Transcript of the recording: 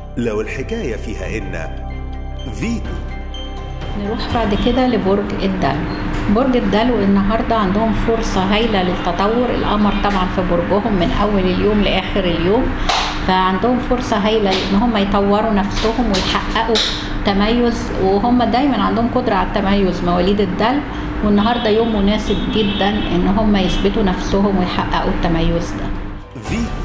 لو الحكاية فيها إن فيتو نروح بعد كده لبرج الدلو برج الدلو النهارده عندهم فرصة هايلة للتطور القمر طبعا في برجهم من أول اليوم لآخر اليوم فعندهم فرصة هايلة إن هم يطوروا نفسهم ويحققوا تميز وهم دايما عندهم قدرة على التميز مواليد الدلو والنهارده يوم مناسب جدا إن هم يثبتوا نفسهم ويحققوا التميز ده فيتو